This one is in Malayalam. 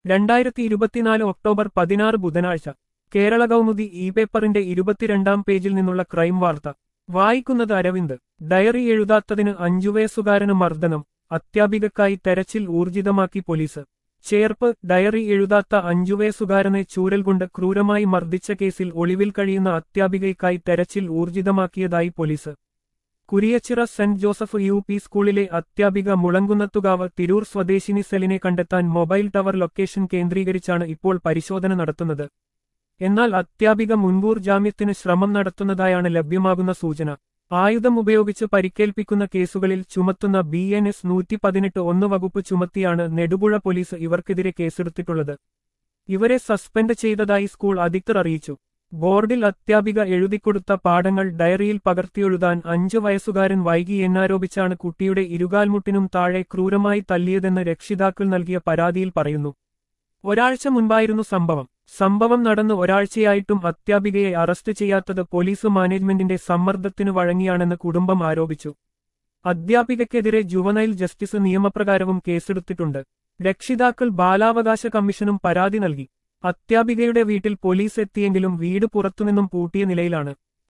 രണ്ടായിരത്തി ഇരുപത്തിനാല് ഒക്ടോബർ പതിനാറ് ബുധനാഴ്ച കേരള കൗമുദി ഇ പേപ്പറിന്റെ ഇരുപത്തിരണ്ടാം പേജിൽ നിന്നുള്ള ക്രൈം വാർത്ത വായിക്കുന്നത് അരവിന്ദ് ഡയറി എഴുതാത്തതിന് അഞ്ചുവയസ്സുകാരന് മർദ്ദനം അത്യാപികക്കായി തെരച്ചിൽ ഊർജിതമാക്കി പോലീസ് ചേർപ്പ് ഡയറി എഴുതാത്ത അഞ്ചുവയസ്സുകാരനെ ചൂരൽ കൊണ്ട് ക്രൂരമായി മർദ്ദിച്ച കേസിൽ ഒളിവിൽ കഴിയുന്ന അത്യാപികയ്ക്കായി തെരച്ചിൽ ഊർജിതമാക്കിയതായി police Kuriachira saint Joseph U P സ്കൂളിലെ അത്യാപിക മുളങ്കുന്നത്തുകാവ് തിരൂർ സ്വദേശിനി സെലിനെ കണ്ടെത്താൻ മൊബൈൽ ടവർ ലൊക്കേഷൻ കേന്ദ്രീകരിച്ചാണ് ഇപ്പോൾ പരിശോധന നടത്തുന്നത് എന്നാൽ അത്യാപിക മുൻകൂർ ജാമ്യത്തിന് ശ്രമം നടത്തുന്നതായാണ് ലഭ്യമാകുന്ന സൂചന ആയുധം ഉപയോഗിച്ച് പരിക്കേൽപ്പിക്കുന്ന കേസുകളിൽ ചുമത്തുന്ന ബി എൻ എസ് നൂറ്റി പതിനെട്ട് ഒന്ന് വകുപ്പ് ചുമത്തിയാണ് നെടുപുഴ പോലീസ് ഇവർക്കെതിരെ കേസെടുത്തിട്ടുള്ളത് ഇവരെ സസ്പെൻഡ് ചെയ്തതായി സ്കൂൾ അധികൃതർ അറിയിച്ചു ബോർഡിൽ അത്യാപിക എഴുതിക്കൊടുത്ത പാഠങ്ങൾ ഡയറിയിൽ പകർത്തിയെഴുതാൻ അഞ്ചു വയസ്സുകാരൻ വൈകി എന്നാരോപിച്ചാണ് കുട്ടിയുടെ ഇരുകാൽമുട്ടിനും താഴെ ക്രൂരമായി തല്ലിയതെന്ന് രക്ഷിതാക്കൾ നൽകിയ പരാതിയിൽ പറയുന്നു ഒരാഴ്ച മുൻപായിരുന്നു സംഭവം സംഭവം നടന്ന് ഒരാഴ്ചയായിട്ടും അത്യാപികയെ അറസ്റ്റ് ചെയ്യാത്തത് പോലീസ് മാനേജ്മെന്റിന്റെ സമ്മർദ്ദത്തിനു വഴങ്ങിയാണെന്ന് കുടുംബം ആരോപിച്ചു അധ്യാപികയ്ക്കെതിരെ ജുവനൈൽ ജസ്റ്റിസ് നിയമപ്രകാരവും കേസെടുത്തിട്ടുണ്ട് രക്ഷിതാക്കൾ ബാലാവകാശ കമ്മീഷനും പരാതി നൽകി അത്യാപികയുടെ വീട്ടിൽ പോലീസ് എത്തിയെങ്കിലും വീട് പുറത്തുനിന്നും പൂട്ടിയ നിലയിലാണ്